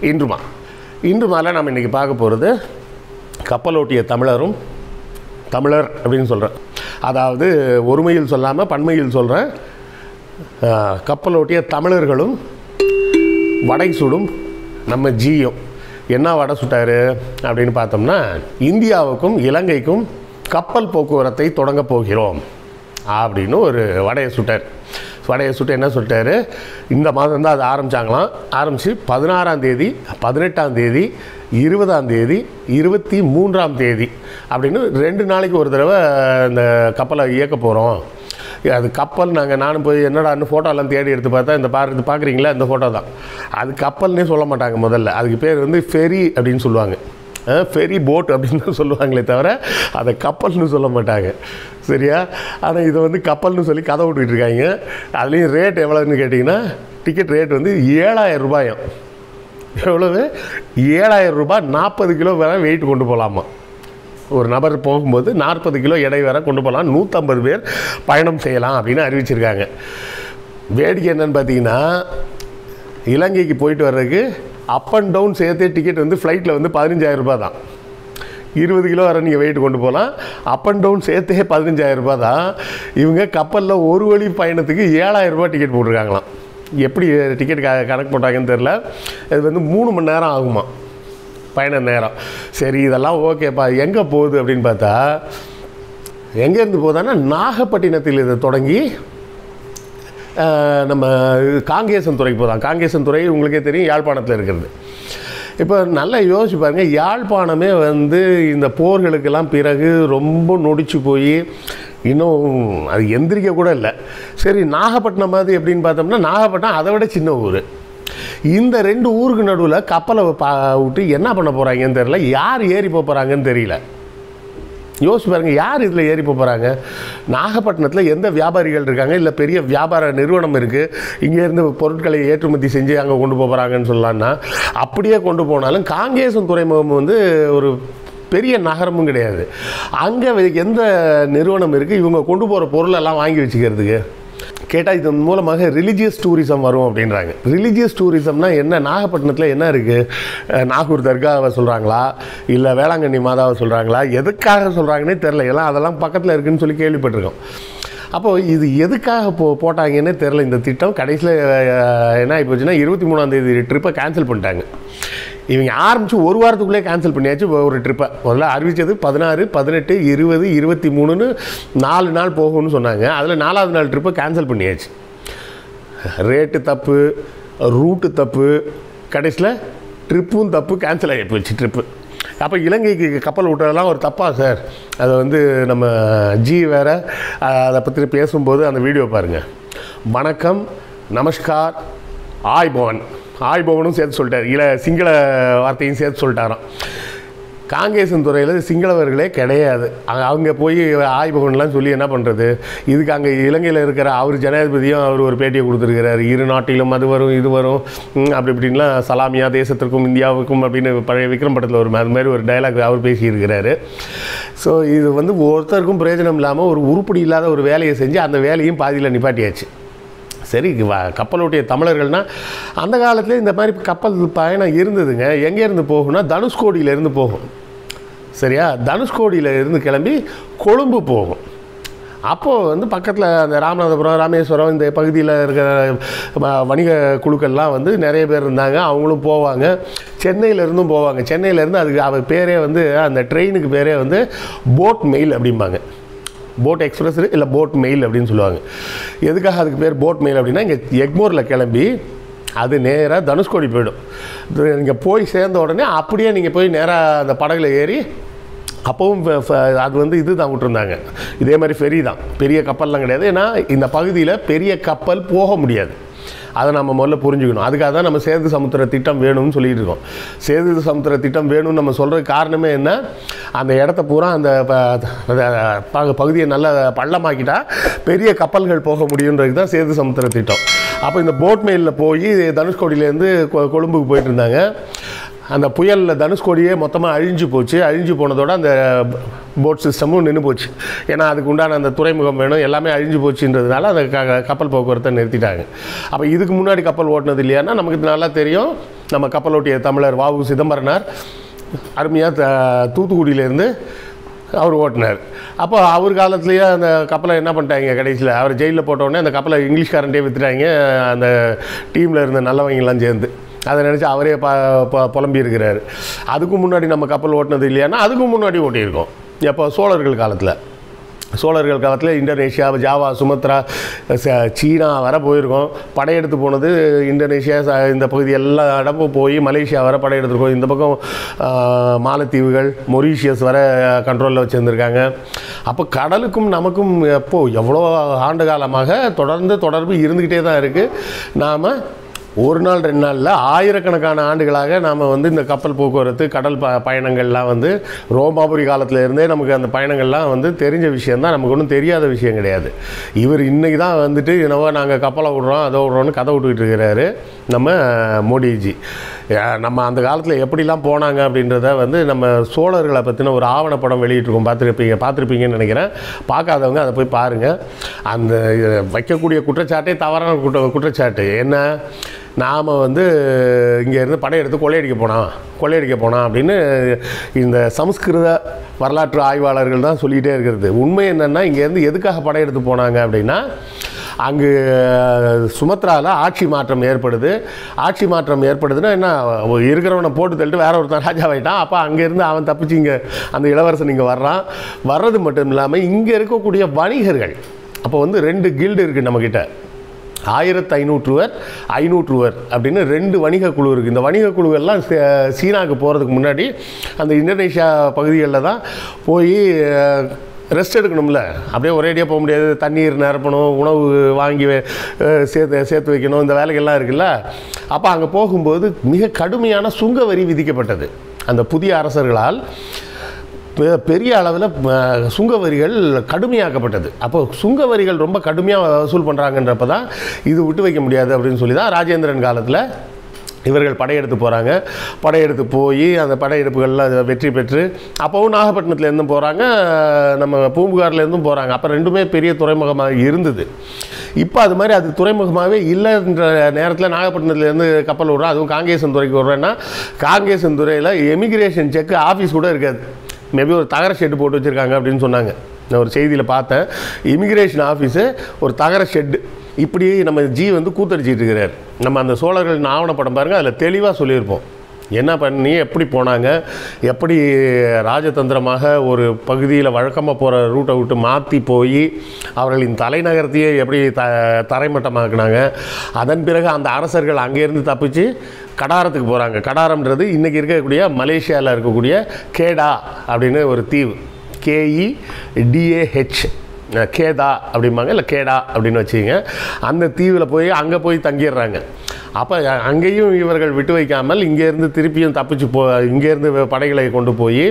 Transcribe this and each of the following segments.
இன்றுமா இன்றுமால நம்ம இன்றைக்கி பார்க்க போகிறது கப்பலோட்டிய தமிழரும் தமிழர் அப்படின்னு சொல்கிறேன் அதாவது ஒருமையில் சொல்லாமல் பன்மையில் சொல்கிறேன் கப்பலோட்டிய தமிழர்களும் வடை சுடும் நம்ம ஜியும் என்ன வடை சுட்டாரு அப்படின்னு பார்த்தோம்னா இந்தியாவுக்கும் இலங்கைக்கும் கப்பல் போக்குவரத்தை தொடங்க போகிறோம் அப்படின்னு ஒரு வடையை சுட்டார் வடையை சுட்டு என்ன சொல்லிட்டாரு இந்த மாதம் தான் அது ஆரம்பித்தாங்களாம் ஆரம்பித்து பதினாறாம் தேதி பதினெட்டாம் தேதி இருபதாம் தேதி இருபத்தி மூன்றாம் தேதி அப்படின்னு ரெண்டு நாளைக்கு ஒரு தடவை இந்த கப்பலை இயக்க போகிறோம் அது கப்பல் நாங்கள் நானும் போய் என்னடான்னு ஃபோட்டோலாம் தேடி எடுத்து பார்த்தா இந்த பாரு இது பார்க்குறீங்களா இந்த ஃபோட்டோ தான் அது கப்பல்னே சொல்ல மாட்டாங்க முதல்ல அதுக்கு பேர் வந்து ஃபெரி அப்படின்னு சொல்லுவாங்க ஃபெரி போட் அப்படின்னு தான் சொல்லுவாங்களே தவிர அதை கப்பல்னு சொல்ல மாட்டாங்க சரியா ஆனால் இதை வந்து கப்பல்னு சொல்லி கதை விட்டுக்கிட்டு இருக்காங்க அதுலேயும் ரேட் எவ்வளோன்னு கேட்டிங்கன்னா டிக்கெட் ரேட் வந்து ஏழாயிரம் ரூபாயம் எவ்வளவு ஏழாயிரம் ரூபாய் நாற்பது கிலோ வரை வெயிட் கொண்டு போகலாமா ஒரு நபர் போகும்போது நாற்பது கிலோ எடை வரை கொண்டு போகலாம் நூற்றம்பது பேர் பயணம் செய்யலாம் அப்படின்னு அறிவிச்சிருக்காங்க வேடிக்கை என்னன்னு பார்த்தீங்கன்னா இலங்கைக்கு போயிட்டு வர்றதுக்கு அப் அண்ட் டவுன் சேர்த்தே டிக்கெட் வந்து ஃப்ளைட்டில் வந்து பதினஞ்சாயிரம் ரூபாய் தான் இருபது கிலோ வரை நீங்கள் வெயிட் கொண்டு போகலாம் அப் அண்ட் டவுன் சேர்த்தே பதினஞ்சாயிரம் ரூபாய் தான் இவங்க கப்பலில் ஒரு வழி பயணத்துக்கு ஏழாயிரம் ரூபாய் டிக்கெட் போட்டிருக்காங்களாம் எப்படி டிக்கெட் க கணக்கு போட்டாங்கன்னு தெரில இது வந்து மூணு மணி நேரம் ஆகுமா பயண நேரம் சரி இதெல்லாம் ஓகேப்பா எங்கே போகுது அப்படின்னு பார்த்தா எங்கேருந்து போகுதான்னா நாகப்பட்டினத்தில் இதை தொடங்கி அஹ், நம்ம காங்கேசன் துறைக்கு போதான் காங்கேசன் துறை உங்களுக்கே தெரியும் யாழ்ப்பாணத்தில் இருக்கிறது இப்போ நல்லா யோசிச்சு பாருங்க யாழ்ப்பாணமே வந்து இந்த போர்களுக்கெல்லாம் பிறகு ரொம்ப நொடிச்சு போய் இன்னும் அது எந்திரிக்க கூட இல்லை சரி நாகப்பட்டினம் மாதிரி எப்படின்னு பார்த்தோம்னா நாகப்பட்டினம் அதை விட சின்ன ஊர் இந்த ரெண்டு ஊருக்கு நடுவில் கப்பலை பா விட்டு என்ன பண்ண போகிறாங்கன்னு தெரியல யார் ஏறி போக போகிறாங்கன்னு தெரியல யோசிச்சு பாருங்க யார் இதில் ஏறி போக போகிறாங்க நாகப்பட்டினத்தில் எந்த வியாபாரிகள் இருக்காங்க இல்லை பெரிய வியாபார நிறுவனம் இருக்குது இங்கேருந்து பொருட்களை ஏற்றுமதி செஞ்சு அங்கே கொண்டு போக போகிறாங்கன்னு சொல்லலான்னா அப்படியே கொண்டு போனாலும் காங்கேசன் துறைமுகம் வந்து ஒரு பெரிய நகரமும் கிடையாது அங்கே எந்த நிறுவனம் இருக்குது இவங்க கொண்டு போகிற பொருளெல்லாம் வாங்கி வச்சுக்கிறதுக்கு கேட்டால் இதன் மூலமாக ரிலீஜியஸ் டூரிசம் வரும் அப்படின்றாங்க ரிலீஜியஸ் டூரிசம்னா என்ன நாகப்பட்டினத்தில் என்ன இருக்குது நாகூர் தர்காவை சொல்கிறாங்களா இல்லை வேளாங்கண்ணி மாதாவை சொல்கிறாங்களா எதுக்காக சொல்கிறாங்கன்னே தெரில எல்லாம் அதெல்லாம் பக்கத்தில் இருக்குன்னு சொல்லி கேள்விப்பட்டிருக்கோம் அப்போது இது எதுக்காக போ போட்டாங்கன்னே தெரில இந்த திட்டம் கடைசியில் என்ன ஆகி போச்சுன்னா இருபத்தி மூணாந்தேதி ட்ரிப்பை கேன்சல் பண்ணிட்டாங்க இவங்க ஆரம்பித்து ஒரு வாரத்துக்குள்ளே கேன்சல் பண்ணியாச்சு ஒரு ட்ரிப்பை முதல்ல அறிவித்தது பதினாறு பதினெட்டு இருபது இருபத்தி மூணுன்னு நாலு நாள் போகும்னு சொன்னாங்க அதில் நாலாவது நாள் ட்ரிப்பை கேன்சல் பண்ணியாச்சு ரேட்டு தப்பு ரூட்டு தப்பு கடைசியில் ட்ரிப்பும் தப்பு கேன்சல் ஆகி போச்சு ட்ரிப்பு அப்போ இலங்கைக்கு கப்பல் விட்டதெல்லாம் ஒரு தப்பா சார் அதை வந்து நம்ம ஜி வேற அஹ், அதை பற்றி பேசும்போது அந்த வீடியோ பாருங்கள் வணக்கம் நமஸ்கார் ஆய் பவன் ஆய் பவனும் சேர்த்து சொல்லிட்டார் இல சிங்கள வார்த்தையும் சேர்த்து சொல்லிட்டாராம் காங்கேசன் துறையில் சிங்களவர்களே கிடையாது அங்க- அவங்க போய் ஆய்வகம்லாம் சொல்லி என்ன பண்ணுறது இதுக்கு அங்கே இலங்கையில் இருக்கிற அவர் ஜனாதிபதியும் அவர் ஒரு பேட்டியை கொடுத்துருக்கிறாரு இரு நாட்டிலும் அது வரும் இது வரும் ம், அப்படி இப்படின்லாம் சலாமியா தேசத்திற்கும் இந்தியாவுக்கும் அப்படின்னு பழைய விக்ரம் படத்தில் ஒரு அது மாதிரி ஒரு டயலாக் அவர் பேசியிருக்கிறாரு ஸோ இது வந்து ஒருத்தருக்கும் பிரயோஜனம் இல்லாமல் ஒரு உருப்படி இல்லாத ஒரு வேலையை செஞ்சு அந்த வேலையும் பாதியில் நிப்பாட்டியாச்சு சரி வ- கப்பலோட்டிய தமிழர்கள்னால் அந்த காலத்துல இந்த மாதிரி கப்பல் பயணம் இருந்ததுங்க எங்கேருந்து போகும்னா தனுஷ்கோடியிலேருந்து போகும் சரியா தனுஷ்கோடியில் இருந்து கிளம்பி கொழும்பு போகும் அப்போது வந்து பக்கத்தில் அந்த ராமநாதபுரம் ராமேஸ்வரம் இந்த பகுதியில் இருக்கிற வ- வணிக குழுக்கள்லாம் வந்து நிறைய பேர் இருந்தாங்க அவங்களும் போவாங்க சென்னையில இருந்தும் போவாங்க சென்னையிலேருந்து அதுக்கு அவ பேரே வந்து அந்த ட்ரெயினுக்கு பேரே வந்து போட் மெயில் அப்படிம்பாங்க போட் எக்ஸ்பிரஸ் இல்லை போட் மெயில் அப்படின்னு சொல்லுவாங்க எதுக்காக அதுக்கு பேர் போட் மெயில் அப்படின்னா இங்கே எக்மோரில் கிளம்பி அது நேராக தனுஷ்கோடி போயிடும் நீங்கள் போய் சேர்ந்த உடனே அப்படியே நீங்கள் போய் நேராக அந்த படகுல ஏறி அப்போவும் ஃப- ஃப- அது வந்து இது தான் விட்டுருந்தாங்க இதே மாதிரி ஃபெரி தான் பெரிய கப்பல்லாம் கிடையாது ஏன்னா இந்த பகுதியில் பெரிய கப்பல் போக முடியாது அதை நம்ம முதல்ல புரிஞ்சுக்கணும் அதுக்காக தான் நம்ம சேது சமுத்திர திட்டம் வேணும்னு சொல்லிட்டு இருக்கோம் சேது சமுத்திர திட்டம் வேணும்னு நம்ம சொல்கிறதுக்கு காரணமே என்ன அந்த இடத்த பூரா அந்த ப- அந்த ப- பகுதியை நல்லா பள்ளமாக்கிட்டா பெரிய கப்பல்கள் போக முடியுன்றது தான் சேது சமுத்திர திட்டம் அப்போ இந்த போட் மெயிலில் போய் தனுஷ்கோடியிலேருந்து கொ- கொழும்புக்கு போயிட்டு இருந்தாங்க அந்த புயலில் தனுஷ்கோடியே மொத்தமாக அழிஞ்சு போச்சு அழிஞ்சு போனதோட அந்த போட் சிஸ்டமும் நின்று போச்சு ஏன்னா அதுக்கு உண்டான அந்த துறைமுகம் வேணும் எல்லாமே அழிஞ்சு போச்சுன்றதுனால அந்த க கப்பல் போக்குவரத்தை நிறுத்திட்டாங்க அப்போ இதுக்கு முன்னாடி கப்பல் ஓட்டினது இல்லையானா நமக்கு இது நல்லா தெரியும் நம்ம கப்பலோட்டிய தமிழர் வாவு சிதம்பரனார் அருமையாக த தூத்துக்குடியிலேருந்து அவர் ஓட்டினார் அப்போ அவர் காலத்துலேயே அந்த கப்பலை என்ன பண்ணிட்டாங்க கடைசியில் அவர் ஜெயிலில் போட்டோடனே அந்த கப்பலை இங்கிலீஷ்காரன்ட்டே விற்றுட்டாங்க அந்த டீமில் இருந்த நல்லவங்கெல்லாம் சேர்ந்து அதை நினச்சி அவரே ப ப- புலம்பி இருக்கிறாரு அதுக்கு முன்னாடி நம்ம கப்பல் ஓட்டினது இல்லையானா அதுக்கு முன்னாடி ஓட்டியிருக்கோம் எப்போ சோழர்கள் காலத்தில் சோழர்கள் காலத்தில் இந்தோனேஷியா ஜாவா சுமத்ரா ச- சீனா வர போயிருக்கோம் படையெடுத்து போனது இந்தோனேஷியா ச- இந்த பகுதி எல்லா இடமும் போய் மலேசியா வர படையெடுத்துருக்கோம் இந்த பக்கம் ஆ, மாலத்தீவுகள் மொரீஷியஸ் வர கண்ட்ரோலில் வச்சுருந்துருக்காங்க அப்போ கடலுக்கும் நமக்கும் எப்போ எவ்வளோ ஆண்டு காலமாக தொடர்ந்து தொடர்பு இருந்துக்கிட்டே தான் இருக்குது நாம் ஒரு நாள் ரெண்டு நாளில் ஆயிரக்கணக்கான ஆண்டுகளாக நாம் வந்து இந்த கப்பல் போக்குவரத்து கடல் ப பயணங்கள்லாம் வந்து ரோமாபுரி காலத்துல இருந்தே நமக்கு அந்த பயணங்கள்லாம் வந்து தெரிஞ்ச விஷயந்தான் நமக்கு ஒன்றும் தெரியாத விஷயம் கிடையாது இவர் இன்றைக்கி தான் வந்துட்டு என்னவோ நாங்கள் கப்பலை விடுறோம் அதை விடுறோன்னு கதை விட்டுக்கிட்டு இருக்கிறாரு நம்ம மோடிஜி அஹ் நம்ம அந்த காலத்தில் எப்படிலாம் போனாங்க அப்படின்றத வந்து நம்ம சோழர்களை பற்றின ஒரு ஆவணப்படம் வெளியிட்டிருக்கோம் பார்த்துருப்பீங்க பார்த்துருப்பீங்கன்னு நினைக்கிறேன் பார்க்காதவங்க அதை போய் பாருங்கள் அந்த அஹ், வைக்கக்கூடிய குற்றச்சாட்டே தவறான குற்ற குற்றச்சாட்டு என்ன நாம் வந்து இங்கேருந்து படையெடுத்து கொள்ளையடிக்க போனோம் கொள்ளையடிக்க போனோம் அப்படின்னு இந்த சமஸ்கிருத வரலாற்று ஆய்வாளர்கள் தான் சொல்லிகிட்டே இருக்கிறது உண்மை என்னென்னா இங்கேருந்து எதுக்காக படையெடுத்து போனாங்க அப்படின்னா அங்கு சுமத்ராவில் ஆட்சி மாற்றம் ஏற்படுது ஆட்சி மாற்றம் ஏற்படுதுன்னா என்ன இருக்கிறவனை போட்டு தள்ளிட்டு வேற ஒருத்தன் ராஜாவாயிட்டான் அப்போ அங்கேருந்து அவன் தப்பிச்சு இங்கே அந்த இளவரசன் இங்கே வர்றான் வர்றது மட்டும் இல்லாமல் இங்கே இருக்கக்கூடிய வணிகர்கள் அப்போ வந்து ரெண்டு கில்டு இருக்குது நம்மக்கிட்ட ஆயிரத்து ஐநூற்றுவர் ஐநூற்றுவர் அப்படின்னு ரெண்டு வணிக குழு இருக்குது இந்த வணிக குழுவெல்லாம் சீ- சீனாவுக்கு போகிறதுக்கு முன்னாடி அந்த இந்தோனேஷியா பகுதிகளில் தான் போய் ரெஸ்ட் எடுக்கணும்ல அப்படியே ஒரேடியாக போக முடியாது தண்ணீர் நிரப்பணும் உணவு வாங்கி வே- அஹ் சேர்த்து சேர்த்து வைக்கணும் இந்த வேலைகள்லாம் இருக்குல்ல அப்போ அங்கே போகும்போது மிக கடுமையான சுங்க வரி விதிக்கப்பட்டது அந்த புதிய அரசர்களால் பெ- பெரிய அளவில் சுங்க வரிகள் கடுமையாக்கப்பட்டது அப்போ சுங்க வரிகள் ரொம்ப கடுமையாக வசூல் பண்ணுறாங்கன்றப்ப தான் இது விட்டு வைக்க முடியாது அப்படின்னு சொல்லி தான் ராஜேந்திரன் காலத்தில் இவர்கள் படையெடுத்து போகிறாங்க படையெடுத்து போய் அந்த படையெடுப்புகளில் வெற்றி பெற்று அப்போவும் நாகப்பட்டினத்துலேருந்தும் போகிறாங்க நம்ம பூம்புகார்லேருந்தும் போகிறாங்க அப்போ ரெண்டுமே பெரிய துறைமுகமாக இருந்தது இப்போ அது மாதிரி அது துறைமுகமாகவே இல்லைன்ற நேரத்தில் நாகப்பட்டினத்துலேருந்து கப்பல் விட்றோம் அதுவும் காங்கேசன் துறைக்கு விட்றேன்னா காங்கேசன் துறையில் எமிகிரேஷன் செக் ஆஃபீஸ் கூட இருக்காது மேபி ஒரு தகர ஷெட்டு போட்டு வச்சுருக்காங்க அப்படின்னு சொன்னாங்க நான் ஒரு செய்தியில் பார்த்தேன் இமிகிரேஷன் ஆஃபீஸு ஒரு தகர ஷெட்டு இப்படி நம்ம ஜி வந்து கூத்தடிச்சிட்டு இருக்கிறார் நம்ம அந்த சோழர்களின் ஆவணப்படம் பாருங்கள் அதில் தெளிவாக சொல்லியிருப்போம் என்ன பண்ணி எப்படி போனாங்க எப்படி ராஜதந்திரமாக ஒரு பகுதியில் வழக்கமாக போகிற ரூட்டை விட்டு மாற்றி போய் அவர்களின் தலைநகரத்தையே எப்படி த தரைமட்டமாக்குனாங்க அதன் பிறகு அந்த அரசர்கள் அங்கேருந்து தப்பிச்சு கடாரத்துக்கு போகிறாங்க கடாரம்ன்றது இன்றைக்கி இருக்கக்கூடிய மலேசியாவில் இருக்கக்கூடிய கேடா அப்படின்னு ஒரு தீவு கேஇ டிஏஹெச் கேதா அப்படிம்பாங்க இல்லை கேடா அப்படின்னு வச்சுங்க அந்த தீவில் போய் அங்கே போய் தங்கிடுறாங்க அப்போ அங்கேயும் இவர்கள் விட்டு வைக்காமல் இங்கேருந்து திருப்பியும் தப்பிச்சு போ இங்கேருந்து படைகளை கொண்டு போய்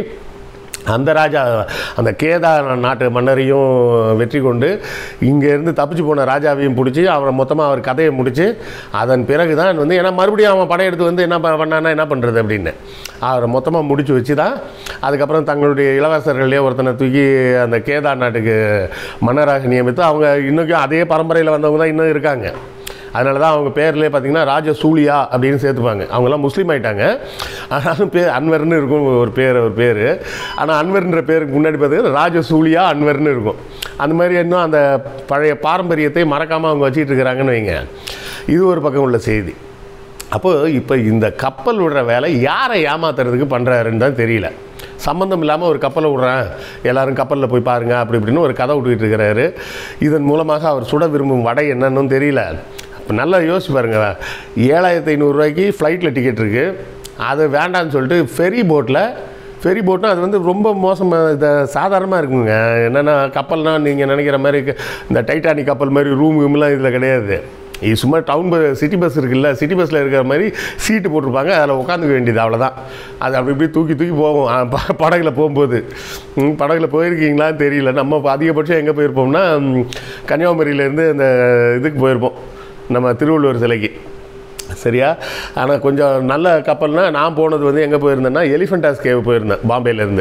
அந்த ராஜா அந்த கேதா நாட்டு மன்னரையும் வெற்றி கொண்டு இங்கேருந்து தப்பிச்சு போன ராஜாவையும் பிடிச்சி அவரை மொத்தமாக அவர் கதையை முடித்து அதன் பிறகு தான் வந்து ஏன்னா மறுபடியும் அவன் படையெடுத்து வந்து என்ன ப- பண்ணான்னா என்ன பண்ணுறது அப்படின்னு அவரை மொத்தமாக முடிச்சு வச்சு தான் அதுக்கப்புறம் தங்களுடைய இளவரசர்களே ஒருத்தனை தூக்கி அந்த கேதா நாட்டுக்கு மன்னராக நியமித்து அவங்க இன்னும் அதே பரம்பரையில் வந்தவங்க தான் இன்னும் இருக்காங்க அதனால தான் அவங்க பேர்லேயே பார்த்தீங்கன்னா ராஜ சூலியா அப்படின்னு சேர்த்துப்பாங்க அவங்கெல்லாம் முஸ்லீம் ஆயிட்டாங்க ஆனாலும் பேர் அன்வர்னு இருக்கும் ஒரு பேர் ஒரு பேர் ஆனால் அன்வர்ன்ற பேருக்கு முன்னாடி பார்த்தீங்கன்னா ராஜ சூலியா அன்வர்னு இருக்கும் அந்த மாதிரி இன்னும் அந்த பழைய பாரம்பரியத்தை மறக்காமல் அவங்க வச்சிட்டு இருக்கிறாங்கன்னு வைங்க இது ஒரு பக்கம் உள்ள செய்தி அப்போது இப்போ இந்த கப்பல் விடுற வேலை யாரை ஏமாத்துறதுக்கு பண்ணுறாருன்னு தான் தெரியல சம்மந்தம் இல்லாமல் ஒரு கப்பலை விட்றேன் எல்லாரும் கப்பலில் போய் பாருங்க அப்படி இப்படின்னு ஒரு கதை விட்டுக்கிட்டு இருக்கிறாரு இதன் மூலமாக அவர் சுட விரும்பும் வடை என்னன்னு தெரியல இப்போ நல்லா யோசிச்சு பாருங்க ஏழாயிரத்தி ஐநூறுரூவாய்க்கு ஃப்ளைட்டில் டிக்கெட் இருக்குது அது வேண்டான்னு சொல்லிட்டு ஃபெரி போட்டில் ஃபெரி போட்னா அது வந்து ரொம்ப மோசமாக இந்த சாதாரணமாக இருக்குங்க என்னென்னா கப்பல்னால் நீங்கள் நினைக்கிற மாதிரி க- இந்த டைட்டானிக் கப்பல் மாதிரி ரூம் ரூம்லாம் இதில் கிடையாது இது சும்மா டவுன் பஸ் சிட்டி பஸ் இருக்குல்ல சிட்டி பஸ்ஸில் இருக்கிற மாதிரி சீட்டு போட்டிருப்பாங்க அதில் உட்காந்துக்க வேண்டியது அவ்வளோதான் அது அப்படி இப்படி தூக்கி தூக்கி போகும் ஆ, ப- படகுல போகும்போது ம், படகுல போயிருக்கீங்களான்னு தெரியல நம்ம இப்போ அதிகபட்சம் எங்கே போயிருப்போம்னா ம், கன்னியாகுமரியிலேருந்து இந்த இதுக்கு போயிருப்போம் நம்ம திருவள்ளுவர் சிலைக்கு சரியா ஆனால் கொஞ்சம் நல்ல கப்பல்னா நான் போனது வந்து எங்கே போயிருந்தேன்னா எலிஃபென்டாஸ் கேவ் போயிருந்தேன் பாம்பேலேருந்து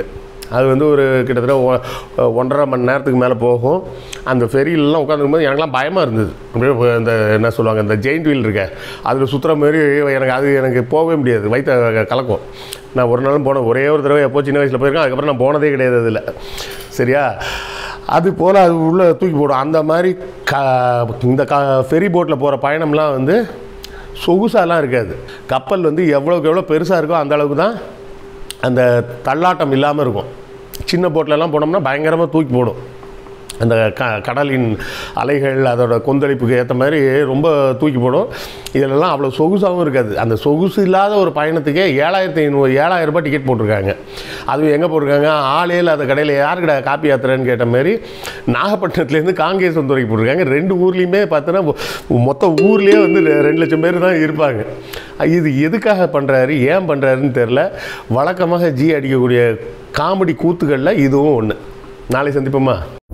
அது வந்து ஒரு கிட்டத்தட்ட ஒ- ஒன்றரை மணி நேரத்துக்கு மேலே போகும் அந்த ஃபெரியிலலாம் உட்காந்துருக்கும்போது எனக்குலாம் பயமாக இருந்தது அப்படியே இந்த என்ன சொல்லுவாங்க இந்த ஜெயிண்ட் வீல் இருக்க அதில் சுற்றுற மாதிரி எனக்கு அது எனக்கு போகவே முடியாது வயிற்ற கலக்கும் நான் ஒரு நாளும் போனேன் ஒரே ஒரு தடவை எப்போ சின்ன வயசில் போயிருக்கேன் அதுக்கப்புறம் நான் போனதே கிடையாது அதில் சரியா அது போல் அது உள்ளே தூக்கி போடும் அந்த மாதிரி க இந்த க ஃபெரி போட்டில் போகிற பயணம்லாம் வந்து சொகுசாலாம் இருக்காது கப்பல் வந்து எவ்வளோக்கு எவ்வளோ பெருசாக இருக்கோ அந்த அளவுக்கு தான் அந்த தள்ளாட்டம் இல்லாமல் இருக்கும் சின்ன போட்லலாம் போனோம்னா பயங்கரமாக தூக்கி போடும் அந்த க கடலின் அலைகள் அதோட கொந்தளிப்புக்கு ஏற்ற மாதிரி ரொம்ப தூக்கி போடும் இதிலெல்லாம் அவ்வளோ சொகுசாகவும் இருக்காது அந்த சொகுசு இல்லாத ஒரு பயணத்துக்கே ஏழாயிரத்தி ஐநூறு ஏழாயிரம் ரூபாய் டிக்கெட் போட்டிருக்காங்க அதுவும் எங்கே போட்டிருக்காங்க ஆளே இல்லாத கடையில் யாருக்கிட்ட காப்பி யாத்திரைன்னு கேட்ட மாதிரி நாகப்பட்டினத்துலேருந்து காங்கேசந்துறைக்கு போட்டிருக்காங்க ரெண்டு ஊர்லேயுமே பார்த்தோன்னா மொ- மொத்த ஊர்லேயே வந்து ரெ- ரெண்டு லட்சம் பேர் தான் இருப்பாங்க இது எதுக்காக பண்ணுறாரு ஏன் பண்ணுறாருன்னு தெரில வழக்கமாக ஜி அடிக்கக்கூடிய காமெடி கூத்துகளில் இதுவும் ஒன்று நாளை சந்திப்போமா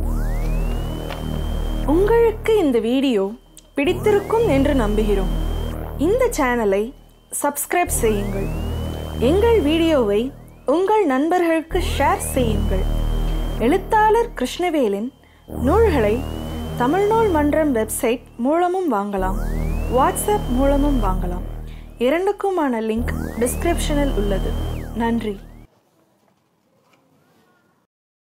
உங்களுக்கு இந்த வீடியோ பிடித்திருக்கும் என்று நம்புகிறோம் இந்த சேனலை சப்ஸ்கிரைப் செய்யுங்கள் எங்கள் வீடியோவை உங்கள் நண்பர்களுக்கு ஷேர் செய்யுங்கள் எழுத்தாளர் கிருஷ்ணவேலின் நூல்களை தமிழ்நூல் மன்றம் வெப்சைட் மூலமும் வாங்கலாம் வாட்ஸ்அப் மூலமும் வாங்கலாம் இரண்டுக்குமான லிங்க் டிஸ்கிரிப்ஷனில் உள்ளது நன்றி